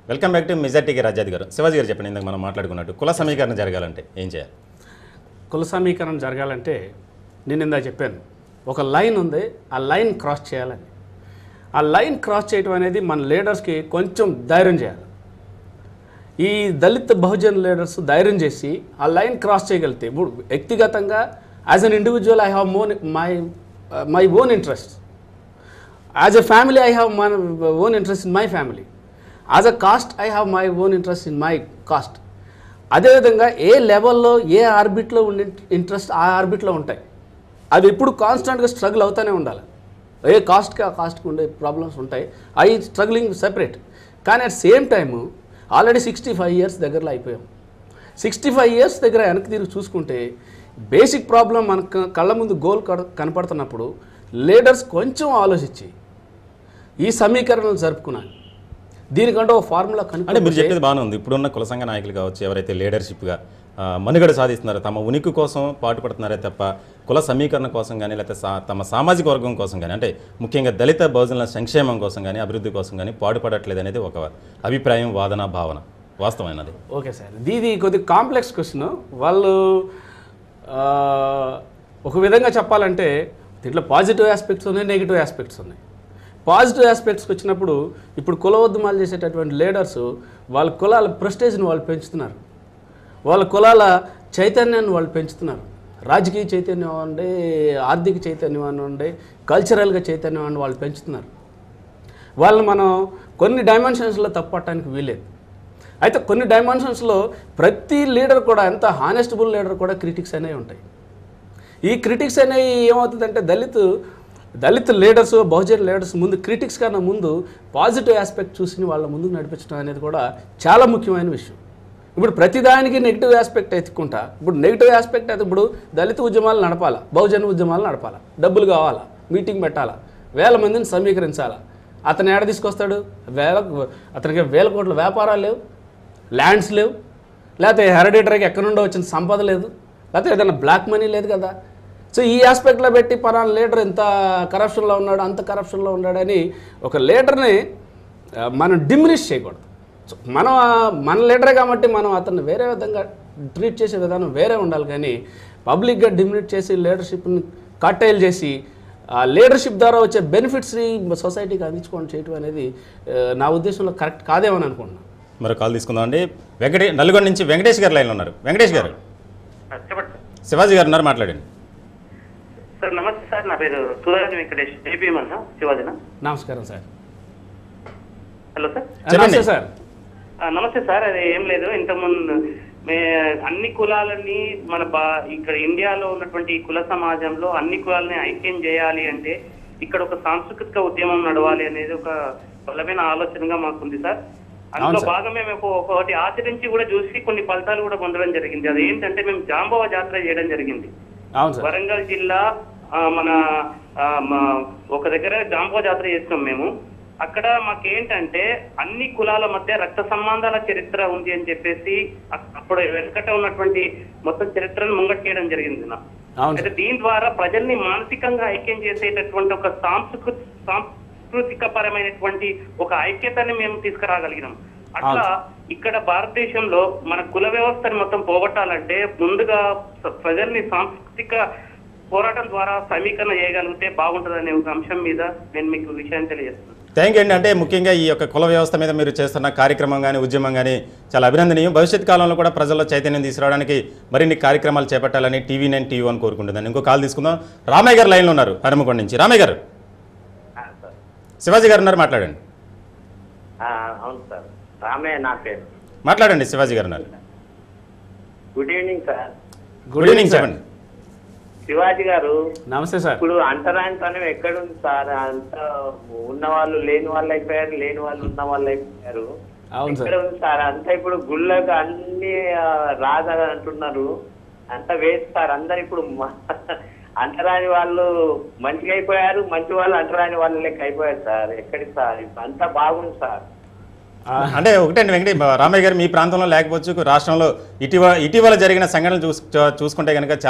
Welcome back to మెజార్టీకి రాజాది గారు శివాజీ గారు చెప్పండి ఇందాక మనం మాట్లాడుకున్నట్టు కుల సమీకరణ జరగాలంటే ఏం చేయాలి కుల సమీకరణ జరగాలంటే నేను ఇందా చెప్పాను ఒక లైన్ ఉంది ఆ లైన్ క్రాస్ చేయాలని ఆ లైన్ క్రాస్ చేయడం అనేది మన లీడర్స్కి కొంచెం ధైర్యం చేయాలి ఈ దళిత బహుజన్ లీడర్స్ ధైర్యం చేసి ఆ లైన్ క్రాస్ చేయగలిగితే ఇప్పుడు వ్యక్తిగతంగా as an individual I have మోన్ my my own interest as a family I have my own interest in my family as a caste I have my own interest in my caste అదేవిధంగా ఏ లెవెల్లో ఏ ఆర్బిట్లో ఉండే interest ఆ ఆర్బిట్లో ఉంటాయి అవి ఎప్పుడు కాన్స్టెంట్గా స్ట్రగుల్ అవుతూనే ఉండాలి ఏ కాస్ట్కి ఆ కాస్ట్కి ఉండే ప్రాబ్లమ్స్ ఉంటాయి అవి స్ట్రగ్లింగ్ సెపరేట్ కానీ at same time already sixty five years దగ్గరలో అయిపోయాం సిక్స్టీ ఫైవ్ ఇయర్స్ దగ్గర వెనక్కి తిరిగి చూసుకుంటే బేసిక్ ప్రాబ్లం మనకు కళ్ళ ముందు గోల్ కడ- కనపడుతున్నప్పుడు లీడర్స్ కొంచెం ఆలోచించి ఈ సమీకరణలు జరుపుకున్నాను దీనికంటే ఒక ఫార్ములా అంటే మీరు కనుక చెప్పేది బాగానే ఉంది ఇప్పుడున్న కుల సంఘ నాయకులు కావచ్చు ఎవరైతే లీడర్షిప్గా ఆ, మనుగడ సాధిస్తున్నారో తమ ఉనికి కోసం పాటుపడుతున్నారే తప్ప కుల సమీకరణ కోసం కానీ లేకపోతే సా- తమ సామాజిక వర్గం కోసం కానీ అంటే ముఖ్యంగా దళిత బహుజనుల సంక్షేమం కోసం కానీ అభివృద్ధి కోసం కానీ పాటుపడట్లేదు అనేది ఒక అభిప్రాయం వాదన భావన వాస్తవమైనది ఓకే సార్ ఇది కొద్దిగా కాంప్లెక్స్ క్వశ్చన్ వాళ్ళు ఆ, ఒక విధంగా చెప్పాలంటే దీంట్లో పాజిటివ్ ఆస్పెక్ట్స్ ఉన్నాయి నెగిటివ్ ఆస్పెక్ట్స్ ఉన్నాయి పాజిటివ్ ఆస్పెక్ట్స్కి వచ్చినప్పుడు ఇప్పుడు కులవద్దుమాలు చేసేటటువంటి లీడర్స్ వాళ్ళ కులాల ప్రెస్టేజ్ని వాళ్ళు పెంచుతున్నారు వాళ్ళ కులాల చైతన్యాన్ని వాళ్ళు పెంచుతున్నారు రాజకీయ చైతన్యం అవ్వండి ఆర్థిక చైతన్యం అవ్వండి కల్చరల్గా చైతన్యం అని వాళ్ళు పెంచుతున్నారు వాళ్ళని మనం కొన్ని డైమెన్షన్స్లో తప్పట్టడానికి వీలేదు అయితే కొన్ని డైమెన్షన్స్లో ప్రతి లీడర్ కూడా ఎంత హానెస్టబుల్ లీడర్ కూడా క్రిటిక్స్ అనేవి ఉంటాయి ఈ క్రిటిక్స్ అనేవి ఏమవుతుందంటే దళిత్ దళిత లీడర్స్ బహుజన లీడర్స్ ముందు క్రిటిక్స్ కన్నా ముందు పాజిటివ్ ఆస్పెక్ట్ చూసి వాళ్ళ ముందుకు నడిపించడం అనేది కూడా చాలా ముఖ్యమైన విషయం ఇప్పుడు ప్రతిదానికి నెగిటివ్ ఆస్పెక్ట్ ఎత్తుకుంటా ఇప్పుడు నెగిటివ్ ఆస్పెక్ట్ అయితే ఇప్పుడు దళిత ఉద్యమాలు నడపాలా బహుజన ఉద్యమాలు నడపాలా డబ్బులు కావాలా మీటింగ్ పెట్టాలా వేల మందిని సమీకరించాలా అతను ఏడ తీసుకొస్తాడు వేల అతనికి వేల కోట్ల వ్యాపారాలు లేవు ల్యాండ్స్ లేవు లేకపోతే హెరిడేటరీకి ఎక్కడి నుండో వచ్చిన సంపద లేదు లేకపోతే ఏదైనా బ్లాక్ మనీ లేదు కదా సో ఈ ఆస్పెక్ట్లో పెట్టి పలానా లీడర్ ఇంత కరప్షన్లో ఉన్నాడు అంత కరప్షన్లో ఉన్నాడని ఒక లీడర్ని ఆ, మనం డిమినిష్ చేయకూడదు సో మనం ఆ, మన లీడరే కాబట్టి మనం అతన్ని వేరే విధంగా ట్రీట్ చేసే విధానం వేరే ఉండాలి కానీ పబ్లిక్గా డిమినిట్ చేసి లీడర్షిప్ని కట్టైల్ చేసి ఆ లీడర్షిప్ ద్వారా వచ్చే బెనిఫిట్స్ని సొసైటీకి అందించుకోవడం చేయటం అనేది ఆ, నా ఉద్దేశంలో కరెక్ట్ కాదేమని అనుకుంటున్నాను మరో కాల్ తీసుకుందాం అండి వెంకటే నల్గొండ నుంచి వెంకటేష్ గారు లైన్లో ఉన్నారు వెంకటేష్ గారు చెప్పండి శివాజీ గారు ఉన్నారు మాట్లాడండి సార్ నమస్తే సార్ నా పేరు సూర్యరాజు వెంకటేష్ ఏపీ మన శివాజీనా నమస్కారం సార్ హలో సార్ చెప్పండి. నమస్తే సార్ ఆ, నమస్తే సార్ అది ఏం లేదు ఇంతకుముందు మే అన్ని కులాలని మన బా ఇక్కడ ఇండియాలో ఉన్నటువంటి ఈ కుల సమాజంలో అన్ని కులాలని ఐక్యం చేయాలి అంటే ఇక్కడ ఒక సాంస్కృతిక ఉద్యమం నడవాలి అనేది ఒక బలమైన ఆలోచనగా మాకుంది సార్ అందులో అవును సార్. భాగమే మేము ఒక- ఒకటి ఆచరించి కూడా చూసి కొన్ని ఫలితాలు కూడా పొందడం జరిగింది అది ఏంటంటే మేము జాంబవ జాతర చేయడం జరిగింది అవును సార్ వరంగల్ జిల్లా ఆ, మన ఆ, మా- ఒక దగ్గర జాంబో జాతర చేసినాం మేము అక్కడ మాకేంటంటే అన్ని కులాల మధ్య రక్త సంబంధాల చరిత్ర ఉంది అని చెప్పేసి అక్- అప్పుడు వెనకట ఉన్నటువంటి మొత్తం చరిత్రను ముంగట్టేయడం జరిగింది నా అవును అయితే సార్ దీని ద్వారా ప్రజల్ని మానసికంగా ఐక్యం చేసేటటువంటి ఒక సాంస్కృతి సాంస్కృతిక పరమైనటువంటి ఒక ఐక్యతని మేము తీసుకురాగలిగినాం అట్లా ఇక్కడ భారతదేశంలో మన కుల వ్యవస్థని మొత్తం పోగొట్టాలంటే ముందుగా స- ప్రజల్ని సాంస్కృతిక పోరాటం ద్వారా సమీకరణ చేయగలిగితే బాగుంటుందనే ఒక అంశం మీద నేను మీకు విషయాన్ని తెలియజేస్తున్నాను థ్యాంక్ యూ అండి అంటే ముఖ్యంగా ఈ యొక్క కుల వ్యవస్థ మీద మీరు చేస్తున్న కార్యక్రమం కానీ ఉద్యమం కానీ చాలా అభినందనీయం భవిష్యత్ కాలంలో కూడా ప్రజల్లో చైతన్యం తీసుకురావడానికి మరిన్ని కార్యక్రమాలు చేపట్టాలని టీవీ నైన్ టీవీ వన్ కోరుకుంటుందని ఇంకో కాల్ తీసుకుందాం రామయ్య గారు లైన్లో ఉన్నారు హనుమకొండ నుంచి రామయ్య గారు శివాజీ గారు ఉన్నారు మాట్లాడండి ఆ, అవును సార్ రామయ్య నా పేరు మాట్లాడండి శివాజీ గారు ఉన్నారు good evening sir good evening చెప్పండి శివాజీ గారు నమస్తే సార్ ఇప్పుడు అంటరానితనం ఎక్కడుంది సార్ అంత ఉన్న వాళ్ళు లేని వాళ్ళు అయిపోయారు లేని వాళ్ళు ఉన్న వాళ్ళు అయిపోయారు అవును ఎక్కడ సార్ ఉంది సార్ అంతా ఇప్పుడు గుళ్ళకు అన్ని ఆ, రాదని అంటున్నారు అంతా వేస్ట్ సార్ అందరు ఇప్పుడు మ- అంటరాని వాళ్ళు మంచిగా అయిపోయారు మంచి వాళ్ళు అంటరాని వాళ్ళు లెక్క అయిపోయారు సార్ ఎక్కడికి సార్ ఇప్పుడు అంతా బాగుంది సార్ ఆ, అంటే ఒకటండి వెంకట రామయ్య గారు మీ ప్రాంతంలో లేకపోవచ్చు రాష్ట్రంలో ఇటీవల ఇటీవల జరిగిన సంఘటనలు చూస్ చూ- చూసుకుంటే కనుక చాలా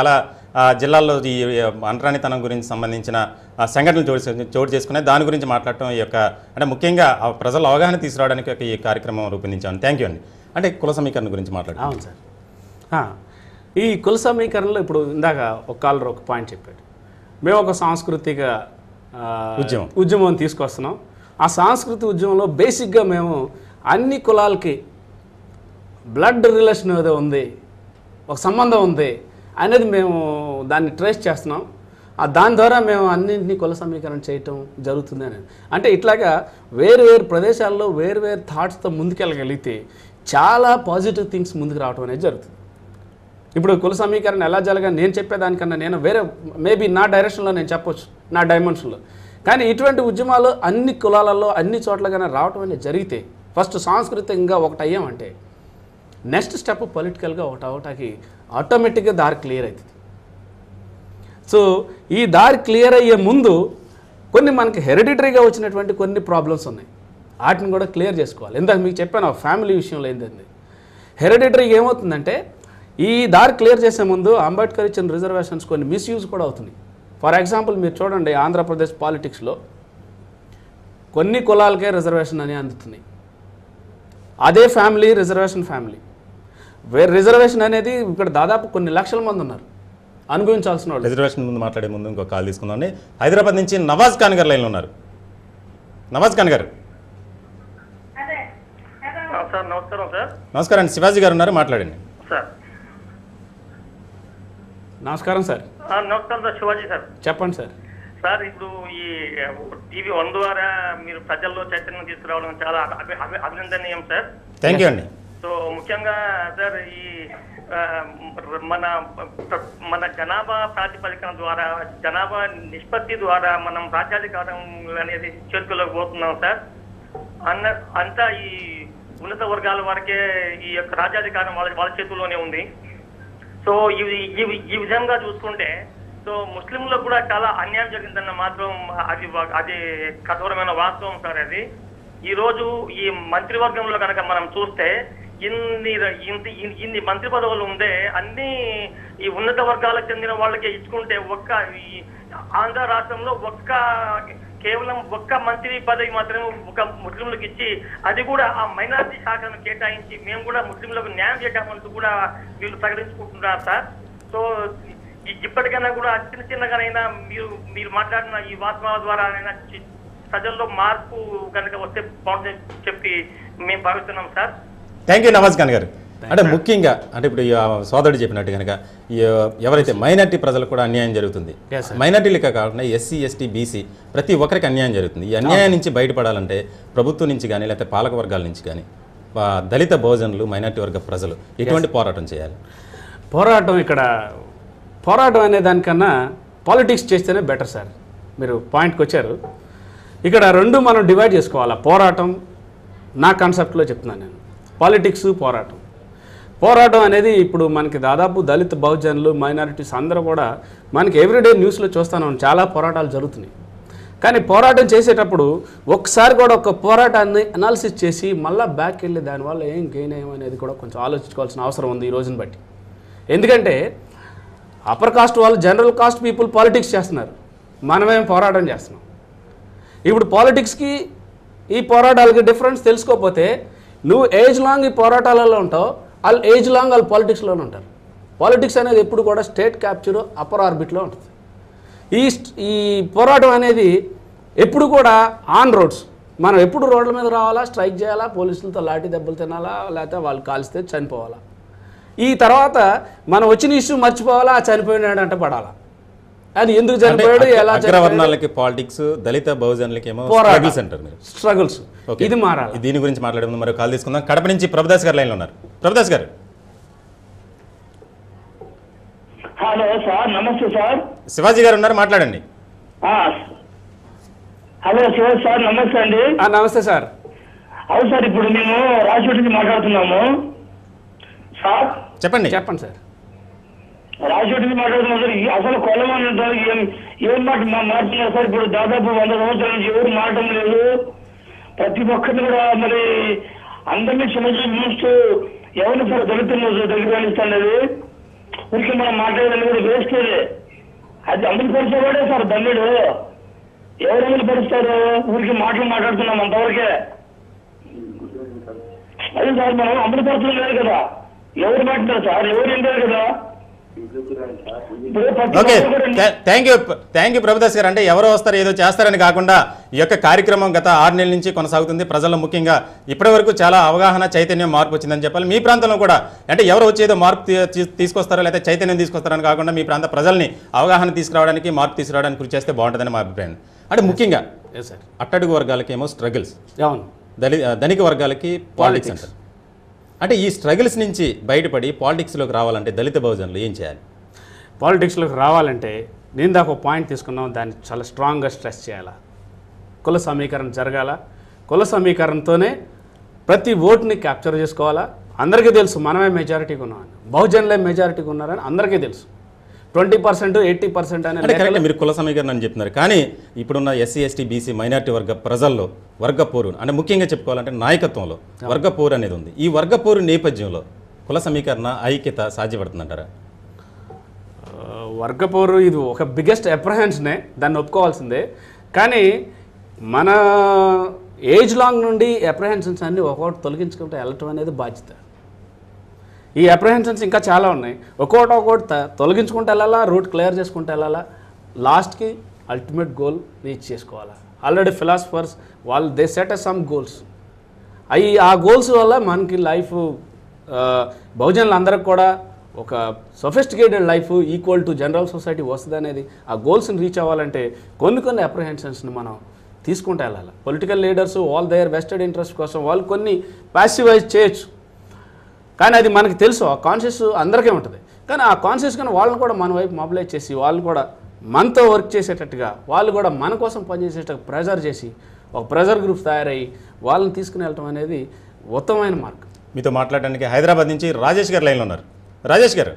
ఆ, జిల్లాల్లో ఈ అంటరానితనం గురించి సంబంధించిన ఆ, సంఘటనలు చోటు చేసు- చోటు చేసుకున్నాయి దాని గురించి మాట్లాడటం ఈ యొక్క అంటే ముఖ్యంగా ఆ ప్రజల అవగాహన తీసుకురావడానికి ఒక ఈ కార్యక్రమం రూపొందించాను థ్యాంక్ యూ అండి అంటే కుల సమీకరణ గురించి మాట్లాడారు అవును సార్ ఆ, ఈ కుల సమీకరణలో ఇప్పుడు ఇందాక ఒక కాలర్ ఒక పాయింట్ చెప్పాడు మేము ఒక సాంస్కృతిక ఆ, ఉద్యమం. ఉద్యమం తీసుకొస్తున్నాం ఆ సాంస్కృతిక ఉద్యమంలో బేసిక్గా మేము అన్ని కులాలకి బ్లడ్ రిలేషన్ ఏదో ఉంది ఒక సంబంధం ఉంది అనేది మేము దాన్ని ట్రేస్ చేస్తున్నాం ఆ దాని ద్వారా మేము అన్నింటినీ కుల సమీకరణ చేయటం జరుగుతుంది అని అంటే ఇట్లాగా వేరు వేరు ప్రదేశాల్లో వేరు వేరు థాట్స్తో ముందుకెళ్ళగలిగితే చాలా పాజిటివ్ థింగ్స్ ముందుకు రావడం అనేది జరుగుతుంది ఇప్పుడు కుల సమీకరణ ఎలా జరగా నేను చెప్పేదానికన్నా నేను వేరే మేబీ నా డైరెక్షన్లో నేను చెప్పొచ్చు నా డైమెన్షన్లో కానీ ఇటువంటి ఉద్యమాలు అన్ని కులాలలో అన్ని చోట్లగానే రావటం అనేది జరిగితే ఫస్ట్ సాంస్కృతికంగా ఒకటి అయ్యామంటే నెక్స్ట్ స్టెప్ పొలిటికల్గా ఒకటి అవటానికి ఆటోమేటిక్గా దారి క్లియర్ అవుతుంది సో ఈ దారి క్లియర్ అయ్యే ముందు కొన్ని మనకి హెరిడిటరీగా వచ్చినటువంటి కొన్ని ప్రాబ్లమ్స్ ఉన్నాయి వాటిని కూడా క్లియర్ చేసుకోవాలి ఇందాక మీకు చెప్పాను ఫ్యామిలీ విషయంలో ఏంటండి హెరిడిటరీగా ఏమవుతుందంటే ఈ దారి క్లియర్ చేసే ముందు అంబేద్కర్ ఇచ్చిన రిజర్వేషన్స్ కొన్ని మిస్యూజ్ కూడా అవుతున్నాయి ఫర్ ఎగ్జాంపుల్ మీరు చూడండి ఆంధ్రప్రదేశ్ పాలిటిక్స్లో కొన్ని కులాలకే రిజర్వేషన్ అని అందుతున్నాయి అదే ఫ్యామిలీ రిజర్వేషన్ ఫ్యామిలీ వేరే రిజర్వేషన్ అనేది ఇక్కడ దాదాపు కొన్ని లక్షల మంది ఉన్నారు అనుభవించాల్సిన వాళ్ళు రిజర్వేషన్ ముందు మాట్లాడే ముందు ఇంకో కాల్ తీసుకుందాం హైదరాబాద్ నుంచి నవాజ్ ఖాన్ గారు లైన్లో ఉన్నారు నవాజ్ ఖాన్ గారు సార్ నమస్కారం సార్ నమస్కారం అండి శివాజీ గారు ఉన్నారు మాట్లాడండి సార్ నమస్కారం సార్ నమస్కారం సార్ శివాజీ సార్ చెప్పండి సార్ సార్ ఇప్పుడు ఈ టీవీ వన్ ద్వారా మీరు ప్రజల్లో చైతన్యం తీసుకురావడం చాలా అభి- అభి- అభినందనీయం సార్ థ్యాంక్ యూ అండి సో ముఖ్యంగా సార్ ఈ ఆ, మన మన జనాభా ప్రాతిపదికన ద్వారా జనాభా నిష్పత్తి ద్వారా మనం రాజ్యాధికారం అనేది చేతుల్లోకి పోతున్నాం సార్ అన్న అంతా ఈ ఉన్నత వర్గాల వరకే ఈ యొక్క రాజ్యాధికారం వాళ్ళ వాళ్ళ చేతుల్లోనే ఉంది సో ఇవి ఇవి- ఈ విధంగా చూసుకుంటే సో ముస్లింలకు కూడా చాలా అన్యాయం జరిగిందన్న మాత్రం అది వా- అది కఠోరమైన వాస్తవం సార్ అది ఈ రోజు ఈ మంత్రివర్గంలో కనుక మనం చూస్తే ఇన్ని ర- ఇన్ని ఇన్ని- ఇన్ని మంత్రి పదవులు ఉండే అన్ని ఈ ఉన్నత వర్గాలకు చెందిన వాళ్ళకి ఇచ్చుకుంటే ఒక్క ఈ ఆంధ్ర రాష్ట్రంలో ఒక్క కేవలం ఒక్క మంత్రి పదవి మాత్రమే ఒక ముస్లింలకు ఇచ్చి అది కూడా ఆ మైనారిటీ శాఖను కేటాయించి మేము కూడా ముస్లింలకు న్యాయం చేశామంటూ కూడా వీళ్ళు ప్రకటించుకుంటున్నారు సార్ సో ఇ- ఇప్పటికైనా కూడా చిన్న చిన్నగానైనా మీరు మీరు మాట్లాడిన ఈ వాస్తవాల ద్వారా అయినా చి- ప్రజల్లో మార్పు కనుక వస్తే బాగుంటుందని చెప్పి మేము భావిస్తున్నాం sir thank you Nawaz Khan గారు అంటే ముఖ్యంగా అంటే ఇప్పుడు ఈ, ఆ, సోదరుడు చెప్పినట్టు కనుక ఈ, ఎవరైతే మైనార్టీ ప్రజలకు కూడా అన్యాయం జరుగుతుంది Yes, sir. మైనార్టీలకే కాకుండా ఎస్సీ ఎస్టీ బీసీ ప్రతి ఒక్కరికి అన్యాయం జరుగుతుంది ఈ అన్యాయం నుంచి బయటపడాలంటే ప్రభుత్వం నుంచి కానీ లేకపోతే పాలక వర్గాల నుంచి కానీ ఆ, దళిత బహుజనులు మైనార్టీ వర్గ ప్రజలు ఎటువంటి పోరాటం చేయాలి పోరాటం ఇక్కడ పోరాటం అనే దానికన్నా పాలిటిక్స్ చేస్తేనే బెటర్ సార్ మీరు పాయింట్కి వచ్చారు ఇక్కడ రెండు మనం డివైడ్ చేసుకోవాలి పోరాటం నా కాన్సెప్ట్లో చెప్తున్నాను నేను పాలిటిక్స్ పోరాటం పోరాటం అనేది ఇప్పుడు మనకి దాదాపు దళిత బహుజనులు మైనారిటీస్ అందరూ కూడా మనకి ఎవ్రీడే న్యూస్లో చూస్తాను చాలా పోరాటాలు జరుగుతున్నాయి కానీ పోరాటం చేసేటప్పుడు ఒకసారి కూడా ఒక పోరాటాన్ని అనాలిసిస్ చేసి మళ్ళీ బ్యాక్ వెళ్ళి దానివల్ల ఏం గెయిన్ అయ్యామనేది కూడా కొంచెం ఆలోచించుకోవాల్సిన అవసరం ఉంది ఈ రోజుని బట్టి ఎందుకంటే అప్పర్ కాస్ట్ వాళ్ళు జనరల్ కాస్ట్ పీపుల్ పాలిటిక్స్ చేస్తున్నారు మనమేం పోరాటం చేస్తున్నాం ఇప్పుడు పాలిటిక్స్కి ఈ పోరాటాలకి డిఫరెన్స్ తెలుసుకోకపోతే నువ్వు ఏజ్ లాంగ్ ఈ పోరాటాలలో ఉంటావు వాళ్ళు ఏజ్ లాంగ్ వాళ్ళు పాలిటిక్స్లోనే ఉంటారు పాలిటిక్స్ అనేది ఎప్పుడు కూడా స్టేట్ క్యాప్చర్ అప్పర్ ఆర్బిట్లో ఉంటుంది ఈ స్ట్- ఈ పోరాటం అనేది ఎప్పుడు కూడా ఆన్ రోడ్స్ మనం ఎప్పుడు రోడ్ల మీద రావాలా స్ట్రైక్ చేయాలా పోలీసులతో లాఠీ దెబ్బలు తినాలా లేకపోతే వాళ్ళు కాల్స్తే చనిపోవాలా ఈ తర్వాత మనం వచ్చిన ఇష్యూ మర్చిపోవాలా ఆ చనిపోయినాడు అంటే పడాలా అది ఎందుకు అంటే చనిపోయాడు అగ్ర- ఎలా చనిపోయాడు అగ్రవర్ణాలకి పాలిటిక్స్ దళిత బహుజనులకి ఏమో పోరాటం. స్ట్రగుల్స్ అంటారు మీరు స్ట్రగుల్స్ ఓకే. ఇది మారాలి దీని గురించి మాట్లాడే ముందు మరో కాల్ తీసుకుందాం కడప నుంచి ప్రభుదాస్ గారు లైన్లో ఉన్నారు ప్రభుదాస్ గారు హలో సార్ నమస్తే సార్ శివాజీ గారు ఉన్నారు మాట్లాడండి ఆ, హలో శివాజ్ సార్ నమస్తే అండి ఆ, నమస్తే సార్ అవును సార్ ఇప్పుడు మేము రాజకోటి నుంచి మాట్లాడుతున్నాము సార్ చెప్పండి చెప్పండి సార్ రాజకోటి నుంచి మాట్లాడుతున్నాం సార్ ఈ- అసలు కొలమని ఉంటారు ఏం ఏం మాట మా మాట్లాడుతున్నారు సార్ ఇప్పుడు దాదాపు వంద సంవత్సరాల నుంచి ఎవరు మాటం లేదు ప్రతి ఒక్కరిని కూడా మరి అందరినీ చిన్న చిన్న చూస్తూ ఎవరిని సార్ దళితులను దగ్గర అనిస్తాండేది ఊరికి మనం మాట్లాడేది కూడా వేస్ట్ అది అమలు పరిచేవాడే సార్ దమ్ముడు ఎవరు అమలు పరుస్తారు ఊరికి మాటలు మాట్లాడుతున్నాం అంతవరకే అది సార్ మనం అమలు పరచడం లేదు కదా ఎవరు మాట్లాడారు సార్ ఎవరు వింటారు కదా ఇప్పుడు ప్రతి ఓకే ఒక్కరు కూడా thank you thank you Prabhudas గారు అంటే ఎవరో వస్తారు ఏదో చేస్తారని కాకుండా ఈ యొక్క కార్యక్రమం గత ఆరు నెలల నుంచి కొనసాగుతుంది ప్రజల్లో ముఖ్యంగా ఇప్పటి వరకు చాలా అవగాహన చైతన్యం మార్పు వచ్చిందని చెప్పాలి మీ ప్రాంతంలో కూడా అంటే ఎవరు వచ్చి ఏదో మార్పు తీ- తీ- తీసుకొస్తారో లేకపోతే చైతన్యం తీసుకొస్తారని కాకుండా మీ ప్రాంత ప్రజల్ని అవగాహన తీసుకురావడానికి మార్పు తీసుకురావడానికి కృషి చేస్తే బాగుంటుందని మా అభిప్రాయం అంటే ముఖ్యంగా ఎస్ సార్ అట్టడుగు వర్గాలకి ఏమో స్ట్రగుల్స్ అవును దళి ధనిక వర్గాలకి పాలిటిక్స్ Politics. అంటారు అంటే ఈ స్ట్రగుల్స్ నుంచి బయటపడి పాలిటిక్స్లోకి రావాలంటే దళిత బహుజనులు ఏం చేయాలి పాలిటిక్స్లోకి రావాలంటే నేను దాకా ఒక పాయింట్ తీసుకున్నాం దాన్ని చాలా స్ట్రాంగ్గా స్ట్రెస్ చేయాలా కుల సమీకరణ జరగాల కుల సమీకరణతోనే ప్రతి ఓటుని క్యాప్చర్ చేసుకోవాలా అందరికీ తెలుసు మనమే మెజారిటీగా ఉన్నామని బహుజనులే మెజారిటీగా ఉన్నారని అందరికీ తెలుసు ట్వంటీ పర్సెంట్ ఎయిటీ పర్సెంట్ అనే అంటే కరెక్ట్ లెక్కలు- మీరు కుల సమీకరణ అని చెప్తున్నారు కానీ ఇప్పుడున్న ఎస్సీ ఎస్టీ బీసీ మైనారిటీ వర్గ ప్రజల్లో వర్గ పోరు అంటే ముఖ్యంగా చెప్పుకోవాలంటే నాయకత్వంలో వర్గ పోరు అనేది ఉంది ఈ వర్గ పోరు నేపథ్యంలో కుల సమీకరణ ఐక్యత సాధ్యపడుతుందంటారా ఆ, వర్గపోరు ఇది ఒక బిగ్గెస్ట్ అప్రహెన్షనే దాన్ని ఒప్పుకోవాల్సిందే కానీ మన ఏజ్ లాంగ్ నుండి అప్రహెన్షన్స్ అన్ని ఒక్కొక్కటి తొలగించుకుంటూ వెళ్ళటం అనేది బాధ్యత ఈ అప్రహెన్షన్స్ ఇంకా చాలా ఉన్నాయి ఒక్కొక్కటి ఒక్కొక్కటి త- తొలగించుకుంటూ వెళ్ళాలా రూట్ క్లియర్ చేసుకుంటూ వెళ్ళాలా లాస్ట్కి అల్టిమేట్ గోల్ రీచ్ చేసుకోవాలా ఆల్రెడీ ఫిలాసఫర్స్ వాళ్ళు దే సెట్ సమ్ గోల్స్ అవి ఆ గోల్స్ వల్ల మనకి లైఫ్ బహుజనులందరికి కూడా ఒక sophisticated life equal to general society వస్తుంది అనేది ఆ గోల్స్ని రీచ్ అవ్వాలంటే కొన్ని కొన్ని అప్రహెన్షన్స్ని మనం తీసుకుంటూ వెళ్ళాలి political leaders all their vested interest కోసం వాళ్ళు కొన్ని ప్యాసివైజ్ చేయొచ్చు కానీ అది మనకి తెలుసు ఆ కాన్షియస్ అందరికీ ఉంటుంది కానీ ఆ కాన్షియస్ కానీ వాళ్ళని కూడా మన వైపు మొబిలైజ్ చేసి వాళ్ళు కూడా మనతో వర్క్ చేసేటట్టుగా వాళ్ళు కూడా మన కోసం పనిచేసేటట్టు ప్రెజర్ చేసి ఒక ప్రెజర్ గ్రూప్స్ తయారయ్యి వాళ్ళని తీసుకుని వెళ్ళటం అనేది ఉత్తమమైన మార్గం మీతో మాట్లాడడానికి హైదరాబాద్ నుంచి రాజేష్ గారు లైన్లో ఉన్నారు రాజేష్ గారు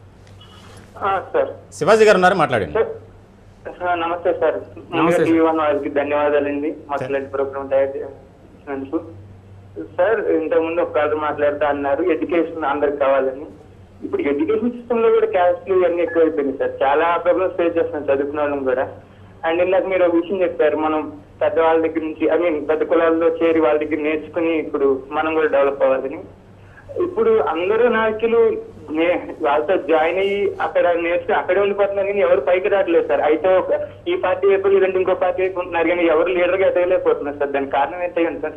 సార్ శివాజీ గారు ఉన్నారు మాట్లాడండి సార్ నమస్తే సార్ నమస్తే, టీవీ వన్ వారికి ధన్యవాదాలండి మాకు ఇలాంటి ప్రోగ్రామ్ తయారు చేసినందుకు సార్ ఇంతకుముందు ఒక కాదు మాట్లాడుతా అన్నారు ఎడ్యుకేషన్ అందరికి కావాలని ఇప్పుడు ఎడ్యుకేషన్ సిస్టమ్ లో కూడా క్యాస్ట్లు ఇవన్నీ ఎక్కువైపోయింది సార్ చాలా ప్రాబ్లమ్స్ ఫేస్ చేస్తున్నాం చదువుకున్న వాళ్ళం కూడా అండ్ ఇందాక మీరు ఒక విషయం చెప్పారు మనం పెద్ద వాళ్ళ దగ్గర నుంచి ఐ మీన్ పెద్ద కులాల్లో చేరి వాళ్ళ దగ్గర నేర్చుకుని ఇప్పుడు మనం కూడా డెవలప్ అవ్వాలని ఇప్పుడు అందరూ నాయకులు నే- వాళ్ళతో జాయిన్ అయ్యి అక్కడ నేర్చుకుని అక్కడే ఉండిపోతున్నారు కానీ ఎవరు పైకి రావట్లేదు సార్ అయితే ఒక ఈ పార్టీ వైపు లేదంటే ఇంకో పార్టీ వైపు ఉంటున్నారు కానీ ఎవరు లీడర్ గా ఎదగలేకపోతున్నారు సార్ దానికి కారణం ఏంటో సార్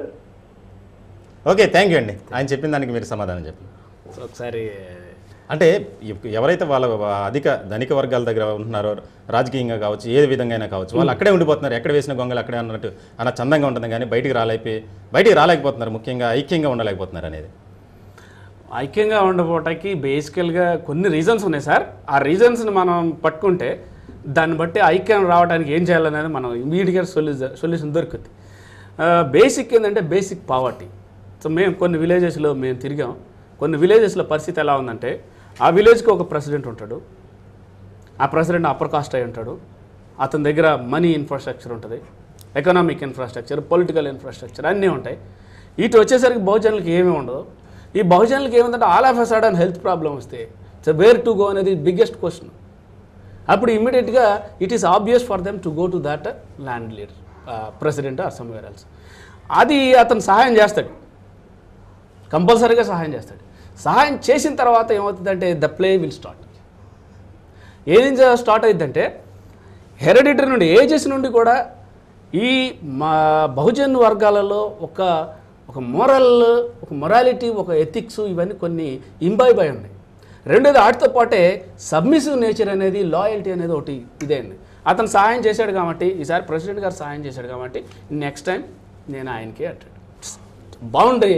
ఓకే థ్యాంక్ యూ అండి ఆయన చెప్పిన దానికి మీరు సమాధానం చెప్పండి సో ఒకసారి అంటే ఎప్- ఎవరైతే వాళ్ళ అధిక ధనిక వర్గాల దగ్గర ఉంటున్నారో రాజకీయంగా కావచ్చు ఏ విధంగా అయినా కావచ్చు వాళ్ళు అక్కడే ఉండిపోతున్నారు ఎక్కడ వేసిన గొంగలు అక్కడే అన్నట్టు అన్న చందంగా ఉంటుంది కానీ బయటికి రాలేకపోయి బయటికి రాలేకపోతున్నారు ముఖ్యంగా ఐక్యంగా ఉండలేకపోతున్నారు అనేది ఐక్యంగా ఉండబోటానికి బేసికల్గా కొన్ని రీజన్స్ ఉన్నాయి సార్ ఆ రీజన్స్ని మనం పట్టుకుంటే దాన్ని బట్టి ఐక్యం రావడానికి ఏం చేయాలనేది మనం ఇమీడియట్గా సొల్యూషన్ సొల్యూషన్ దొరుకుతుంది బేసిక్ ఏంటంటే బేసిక్ పావర్టీ సో మేము కొన్ని విలేజెస్లో మేము తిరిగాం కొన్ని విలేజెస్లో పరిస్థితి ఎలా ఉందంటే ఆ విలేజ్కి ఒక ప్రెసిడెంట్ ఉంటాడు ఆ ప్రెసిడెంట్ అప్పర్ కాస్ట్ అయి ఉంటాడు అతని దగ్గర మనీ ఇన్ఫ్రాస్ట్రక్చర్ ఉంటుంది ఎకనామిక్ ఇన్ఫ్రాస్ట్రక్చర్ పొలిటికల్ ఇన్ఫ్రాస్ట్రక్చర్ అన్నీ ఉంటాయి ఇటు వచ్చేసరికి బహుజనులకి ఏమీ ఉండదు ఈ బహుజనులకి ఏముందంటే all of a sudden health problem వస్తే సో వేర్ టు గో అనేది బిగ్గెస్ట్ క్వశ్చన్ అప్పుడు ఇమ్మీడియట్గా it is obvious for them to go to that land leader president or somewhere else అది అతను సహాయం చేస్తాడు కంపల్సరీగా సహాయం చేస్తాడు సహాయం చేసిన తర్వాత ఏమవుతుందంటే ద ప్లే విల్ స్టార్ట్ ఏం స్టార్ట్ అయిందంటే హెరిడిటరీ నుండి ఏజెస్ నుండి కూడా ఈ మా బహుజన్ వర్గాలలో ఒక ఒక మోరల్ ఒక మొరాలిటీ ఒక ఎథిక్స్ ఇవన్నీ కొన్ని ఇంబైబ్ అయి ఉన్నాయి రెండోది వాటితో పాటే సబ్మిసివ్ నేచర్ అనేది లాయల్టీ అనేది ఒకటి ఇదే అండి అతను సహాయం చేశాడు కాబట్టి ఈసారి ప్రెసిడెంట్ గారు సహాయం చేశాడు కాబట్టి నెక్స్ట్ టైం నేను ఆయనకి అంటాడు బౌండరీ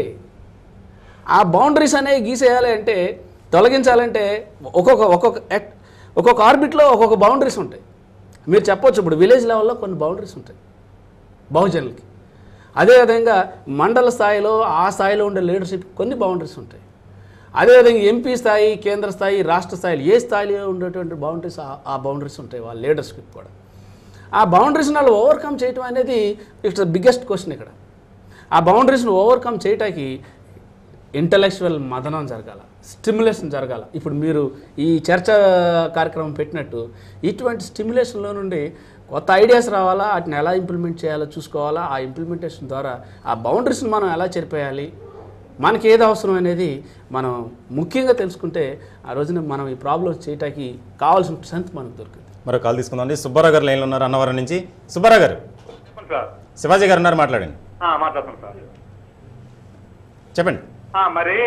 ఆ బౌండరీస్ అనేవి గీసేయాలి అంటే తొలగించాలంటే ఒక్కొక్క ఒక్కొక్క యాక్ట్ ఒక్కొక్క ఆర్బిట్లో ఒక్కొక్క బౌండరీస్ ఉంటాయి మీరు చెప్పొచ్చు ఇప్పుడు విలేజ్ లెవెల్లో కొన్ని బౌండరీస్ ఉంటాయి బహుజనులకి అదేవిధంగా మండల స్థాయిలో ఆ స్థాయిలో ఉండే లీడర్షిప్ కొన్ని బౌండరీస్ ఉంటాయి అదేవిధంగా ఎంపీ స్థాయి కేంద్ర స్థాయి రాష్ట్ర స్థాయిలో ఏ స్థాయిలో ఉండేటువంటి బౌండరీస్ ఆ బౌండరీస్ ఉంటాయి వాళ్ళ లీడర్షిప్ కూడా ఆ బౌండరీస్ని వాళ్ళు ఓవర్కమ్ చేయటం అనేది ఇట్స్ ద బిగ్గెస్ట్ క్వశ్చన్ ఇక్కడ ఆ బౌండరీస్ని ఓవర్కమ్ చేయటానికి ఇంటలెక్చువల్ మదనం జరగాల స్టిమ్యులేషన్ జరగాల ఇప్పుడు మీరు ఈ చర్చ కార్యక్రమం పెట్టినట్టు ఇటువంటి స్టిమ్యులేషన్లో నుండి కొత్త ఐడియాస్ రావాలా వాటిని ఎలా ఇంప్లిమెంట్ చేయాలో చూసుకోవాలా ఆ ఇంప్లిమెంటేషన్ ద్వారా ఆ బౌండరీస్ని మనం ఎలా చెరిపేయాలి మనకి ఏది అవసరం అనేది మనం ముఖ్యంగా తెలుసుకుంటే ఆ రోజున మనం ఈ ప్రాబ్లమ్స్ చేయటానికి కావాల్సిన స్ట్రెంత్ మనకు దొరుకుతుంది మరో కాల్ తీసుకుందాం అండి సుబ్బారావు గారు లైన్లో ఉన్నారు అన్నవరం నుంచి సుబ్బారావు గారు చెప్పండి సార్ శివాజీ గారు ఉన్నారు మాట్లాడండి ఆ, మాట్లాడుతాను సార్ చెప్పండి ఆ, మరి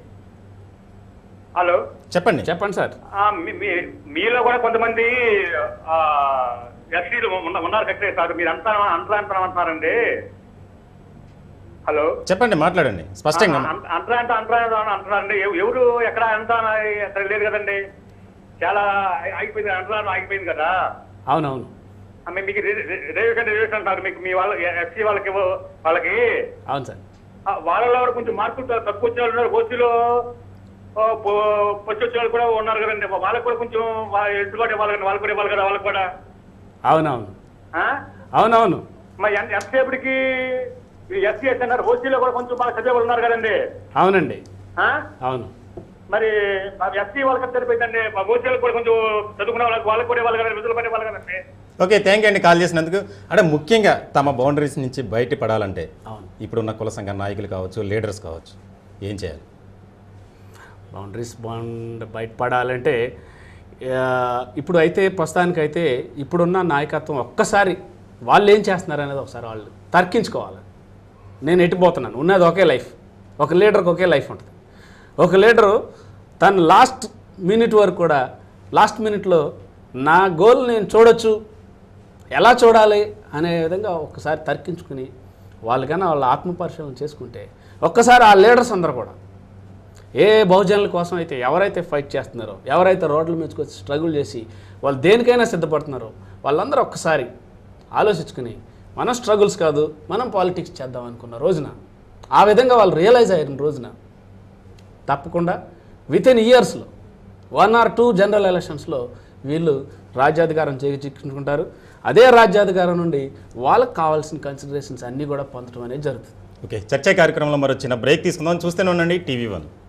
హలో చెప్పండి చెప్పండి సార్ ఆ, మీ- మీ- మీలో కూడా కొంతమంది ఎస్సీలు ఉన్నారు కట్టే సార్ మీరు అంతా అంతరా అంతా అంటున్నారండి హలో చెప్పండి మాట్లాడండి స్పష్టంగా అంత- అంతరా అంటే అంతరా అని అంటున్నారండి ఎవ- ఎవరు ఎక్కడ ఎంత అని ఎక్కడ లేదు కదండి చాలా ఆగి- ఆగిపోయింది అంతరా ఆగిపోయింది కదా అవునవును ఆ, మీ- మీకు రేవేషన్ రేవేషన్ అంటారు మీకు మీ వాళ్ళ ఎస్సీ వాళ్ళకి వాళ్ళకి అవును సార్ ఆ, వాళ్ళలో కూడా కొంచెం మార్కులు త- తక్కువ వచ్చిన వాళ్ళు ఉన్నారు ఓసీలో వచ్చి వచ్చిన వాళ్ళు కూడా ఉన్నారు కదండి వాళ్ళకి కూడా కొంచెం వా- ఎత్తుబాటు ఇవ్వాలి కదా వాళ్ళకి కూడా ఇవ్వాలి కదా వాళ్ళకి కూడా అవునవును ఆ? అవునవును మరి ఎంత- ఎంతసేపటికి ఎస్సీ ఎస్ అన్నారు ఓసీలో కూడా కొంచెం బాగా చదివే వాళ్ళు ఉన్నారు కదండి అవునండి ఆ? అవును మరి ఎస్సీ వాళ్ళకి సరిపోయిందండి మా ఓసీలకు కూడా కొంచెం చదువుకున్న వాళ్ళకి వాళ్ళకి కూడా ఇవ్వాలి కదండి విధులు పడే వాళ్ళు కదండి ఓకే థ్యాంక్ యూ అండి కాల్ చేసినందుకు అంటే ముఖ్యంగా తమ బౌండరీస్ నుంచి బయటపడాలంటే అవును ఇప్పుడున్న కుల సంఘ నాయకులు కావచ్చు లీడర్స్ కావచ్చు ఏం చేయాలి బౌండరీస్ బాండ్ బయటపడాలంటే ఆ, ఇప్పుడు అయితే ప్రస్తుతానికైతే ఇప్పుడున్న నాయకత్వం ఒక్కసారి వాళ్ళు ఏం చేస్తున్నారు అనేది ఒకసారి వాళ్ళు తర్కించుకోవాలి నేను ఎట్టిపోతున్నాను ఉన్నది ఒకే లైఫ్ ఒక లీడర్కి ఒకే లైఫ్ ఉంటుంది ఒక లీడరు తన లాస్ట్ మినిట్ వరకు కూడా లాస్ట్ మినిట్లో నా గోల్ నేను చూడొచ్చు ఎలా చూడాలి అనే విధంగా ఒక్కసారి తర్కించుకుని వాళ్ళకైనా వాళ్ళ ఆత్మపరిశీలన చేసుకుంటే ఒక్కసారి ఆ లీడర్స్ అందరూ కూడా ఏ బహుజనుల కోసం అయితే ఎవరైతే ఫైట్ చేస్తున్నారో ఎవరైతే రోడ్ల మీదకి వచ్చి స్ట్రగుల్ చేసి వాళ్ళు దేనికైనా సిద్ధపడుతున్నారో వాళ్ళందరూ ఒక్కసారి ఆలోచించుకుని మన స్ట్రగుల్స్ కాదు మనం పాలిటిక్స్ చేద్దాం అనుకున్న రోజున ఆ విధంగా వాళ్ళు రియలైజ్ అయిన రోజున తప్పకుండా విత్ ఇన్ ఇయర్స్లో వన్ ఆర్ టూ జనరల్ ఎలక్షన్స్లో వీళ్ళు రాజ్యాధికారం చేజిక్కుంటారు అదే రాజ్యాధికారం నుండి వాళ్ళకి కావాల్సిన కన్సిడరేషన్స్ అన్నీ కూడా పొందడం అనేది జరుగుతుంది ఓకే చర్చా కార్యక్రమంలో మరో చిన్న బ్రేక్ తీసుకుందాం చూస్తూనే ఉండండి టీవీ వన్